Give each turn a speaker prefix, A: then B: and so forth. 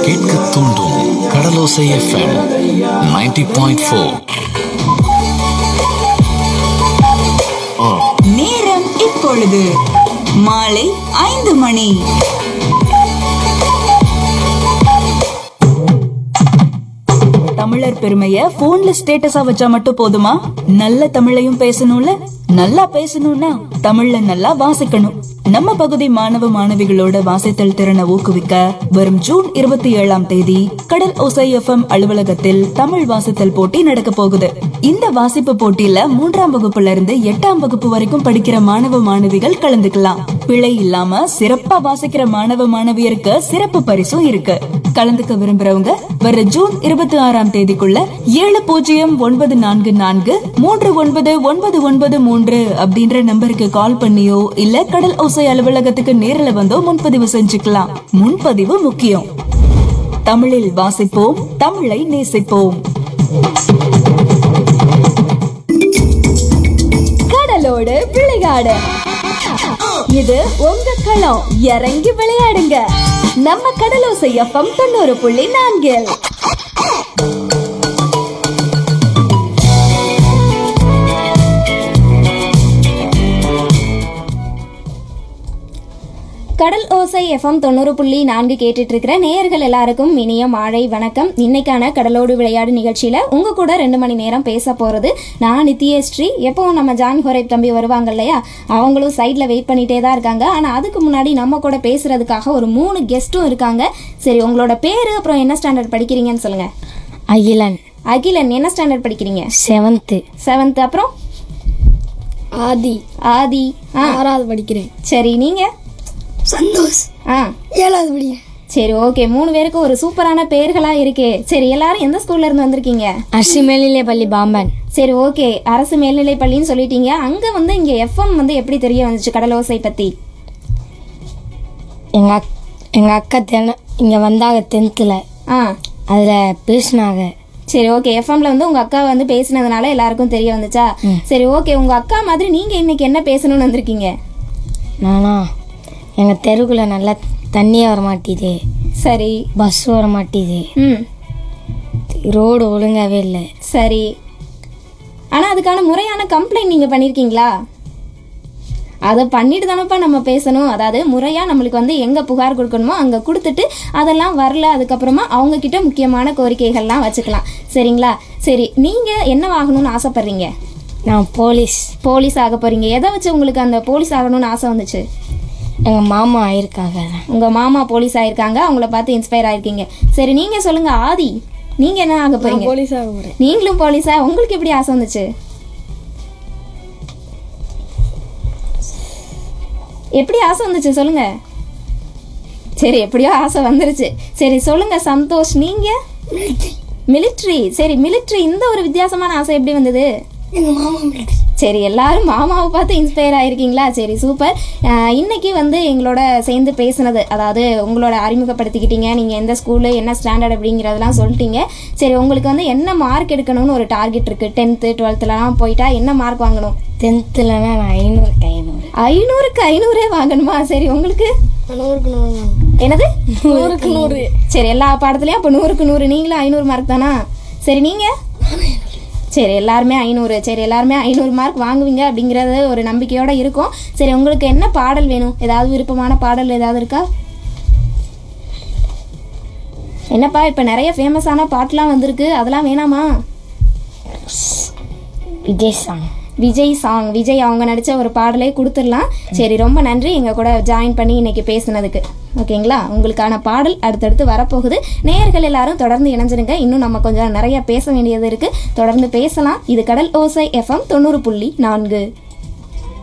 A: கேட்க தூண்டும் கடலோசை FM 90.4 point four
B: நேரம் இப்பொழுது மாலை ஐந்து மணி தமிழர் பெருமைய போன்ல ஸ்டேட்டஸா வச்சா மட்டும் போதுமா நல்ல தமிழையும் பேசணும்ல நல்லா பேசணும்னா தமிழ்ல நல்லா வாசிக்கணும் நம்ம பகுதி மாணவ மாணவிகளோட வாசித்தல் திறனை ஊக்குவிக்க வரும் ஜூன் இருபத்தி ஏழாம் தேதி கடல் ஒசை எஃப்எம் அலுவலகத்தில் தமிழ் வாசித்தல் போட்டி நடக்க போகுது இந்த வாசிப்பு போட்டியில மூன்றாம் வகுப்புல இருந்து எட்டாம் வகுப்பு வரைக்கும் படிக்கிற மாணவ மாணவிகள் கலந்துக்கலாம் பிழை இல்லாம சிறப்பா வாசிக்கிற மாணவ மாணவியருக்கு சிறப்பு பரிசும் இருக்கு கலந்துக்க விரும்புறவங்க வர ஜூன் இருபத்தி ஆறாம் தேதிக்குள்ள ஏழு பூஜ்ஜியம் ஒன்பது நான்கு நான்கு மூன்று ஒன்பது ஒன்பது ஒன்பது மூன்று அப்படின்ற நம்பருக்கு கால் பண்ணியோ இல்ல கடல் ஓசை அலுவலகத்துக்கு நேரில் வந்தோ முன்பதிவு செஞ்சுக்கலாம் முன்பதிவு முக்கியம் தமிழில் வாசிப்போம் தமிழை நேசிப்போம்
C: கடலோடு விளையாடு இது உங்க களம் இறங்கி விளையாடுங்க நம்ம கடலோசை எஃப்எம் தொண்ணூறு புள்ளி நான்கில் கடல் ஓசை எஃப்எம் தொண்ணூறு புள்ளி நான்கு கேட்டுட்டு இருக்கிற நேயர்கள் எல்லாருக்கும் இனிய மாலை வணக்கம் இன்னைக்கான கடலோடு விளையாடு நிகழ்ச்சியில உங்க கூட ரெண்டு மணி நேரம் பேச போறது நான் நித்யஸ்ரீ எப்பவும் நம்ம ஜான் ஹொரேப் தம்பி வருவாங்க இல்லையா அவங்களும் சைட்ல வெயிட் பண்ணிட்டே தான் இருக்காங்க ஆனா அதுக்கு முன்னாடி நம்ம கூட பேசுறதுக்காக ஒரு மூணு கெஸ்ட்டும் இருக்காங்க சரி உங்களோட பேரு அப்புறம் என்ன ஸ்டாண்டர்ட் படிக்கிறீங்கன்னு சொல்லுங்க
D: அகிலன்
C: அகிலன் என்ன ஸ்டாண்டர்ட் படிக்கிறீங்க
D: செவன்த்து
C: செவன்த் அப்புறம்
D: ஆதி
C: ஆதி ஆ
D: ஆறாவது படிக்கிறேன்
C: சரி நீங்க
D: சந்தோஷ்
C: ஆ
D: ஏழாவது படிக்கிறேன்
C: சரி ஓகே மூணு பேருக்கும் ஒரு சூப்பரான பெயர்களா இருக்கே சரி எல்லாரும் எந்த ஸ்கூல்ல இருந்து வந்திருக்கீங்க
D: அரிசி மேல்நிலை பள்ளி பாம்பன்
C: சரி ஓகே அரசு மேல்நிலைப் பள்ளின்னு சொல்லிட்டீங்க அங்க வந்து இங்க எஃப்எம் வந்து எப்படி தெரிய வந்துச்சு கடலோசை பத்தி
D: எங்கள் அக் எங்கள் அக்கா தென இங்கே வந்தாங்க டென்த்தில்
C: ஆ
D: அதில் பேசினாங்க
C: சரி ஓகே எஃப்எம்ல வந்து உங்க அக்கா வந்து பேசினதுனால எல்லாருக்கும் தெரிய வந்துச்சா சரி ஓகே உங்க அக்கா மாதிரி நீங்க இன்னைக்கு என்ன பேசணும்னு வந்திருக்கீங்க
D: நானா எங்கள் தெருக்குள்ளே நல்லா தண்ணியே வர மாட்டேது
C: சரி
D: பஸ் வர மாட்டேது
C: ம்
D: ரோடு ஒழுங்காவே இல்லை
C: சரி ஆனா அதுக்கான முறையான கம்ப்ளைண்ட் நீங்க பண்ணிருக்கீங்களா அதை பண்ணிட்டு தானப்பா நம்ம பேசணும் அதாவது முறையா நம்மளுக்கு வந்து எங்க புகார் கொடுக்கணுமோ அங்க கொடுத்துட்டு அதெல்லாம் வரல அதுக்கப்புறமா அவங்க கிட்ட முக்கியமான கோரிக்கைகள்லாம் வச்சுக்கலாம் சரிங்களா சரி நீங்க என்ன ஆகணும்னு ஆசைப்படுறீங்க
D: நான் போலீஸ்
C: போலீஸ் ஆக போறீங்க எதை வச்சு உங்களுக்கு அந்த போலீஸ் ஆகணும்னு ஆசை வந்துச்சு
D: எங்கள் மாமா ஆயிருக்காங்க அதான்
C: உங்க மாமா போலீஸ் ஆயிருக்காங்க அவங்கள பார்த்து இன்ஸ்பயர் ஆயிருக்கீங்க சரி நீங்க சொல்லுங்க ஆதி நீங்க என்ன ஆக போறீங்க
D: போலீஸ் ஆக போகிறேன்
C: நீங்களும் போலீஸா உங்களுக்கு எப்படி ஆசை வந்துச்சு எப்படி ஆசை வந்துச்சு சொல்லுங்க சரி எப்படியோ ஆசை வந்துருச்சு சரி சொல்லுங்க சந்தோஷ் நீங்க மிலிட்ரி சரி மிலிட்ரி இந்த ஒரு வித்தியாசமான ஆசை எப்படி வந்தது
D: எங்கள் மாமா
C: சரி எல்லாரும் மாமாவை பார்த்து இன்ஸ்பயர் ஆயிருக்கீங்களா சரி சூப்பர் அஹ் இன்னைக்கு வந்து எங்களோட சேர்ந்து பேசுனது அதாவது உங்களோட அறிமுகப்படுத்திக்கிட்டீங்க நீங்கள் எந்த ஸ்கூலு என்ன ஸ்டாண்டர்ட் அப்படிங்கிறதெல்லாம் சொல்லிட்டீங்க சரி உங்களுக்கு வந்து என்ன மார்க் எடுக்கணும்னு ஒரு டார்கெட் இருக்குது டென்த்து டுவெல்த்துலலாம் போயிட்டா என்ன மார்க் வாங்கணும்
D: டென்த்துலனா நான் ஐநூறுக்கு ஐநூறு
C: ஐநூறுக்கு ஐநூறே வாங்கணுமா சரி உங்களுக்கு
D: நூறுக்கு நூறு
C: என்னது
D: நூறுக்கு நூறு
C: சரி எல்லா பாடத்துலையும் அப்போ நூறுக்கு நூறு நீங்களும் ஐநூறு மார்க் தானா சரி நீங்கள் சரி எல்லாருமே ஐநூறு சரி எல்லாருமே ஐநூறு மார்க் வாங்குவீங்க அப்படிங்கிறது ஒரு நம்பிக்கையோட இருக்கும் சரி உங்களுக்கு என்ன பாடல் வேணும் ஏதாவது விருப்பமான பாடல் ஏதாவது இருக்கா என்னப்பா இப்போ நிறைய ஃபேமஸான பாட்டுலாம் வந்திருக்கு அதெல்லாம் வேணாமா
D: விஜய் சாங்
C: விஜய் சாங் விஜய் அவங்க நடித்த ஒரு பாடலே கொடுத்துடலாம் சரி ரொம்ப நன்றி எங்கள் கூட ஜாயின் பண்ணி இன்னைக்கு பேசுனதுக்கு ஓகேங்களா உங்களுக்கான பாடல் அடுத்தடுத்து வரப்போகுது நேயர்கள் எல்லாரும் தொடர்ந்து இணைஞ்சிருங்க இன்னும் நம்ம கொஞ்சம் நிறைய பேச வேண்டியது இருக்குது தொடர்ந்து பேசலாம் இது கடல் ஓசை எஃப்எம் தொண்ணூறு புள்ளி நான்கு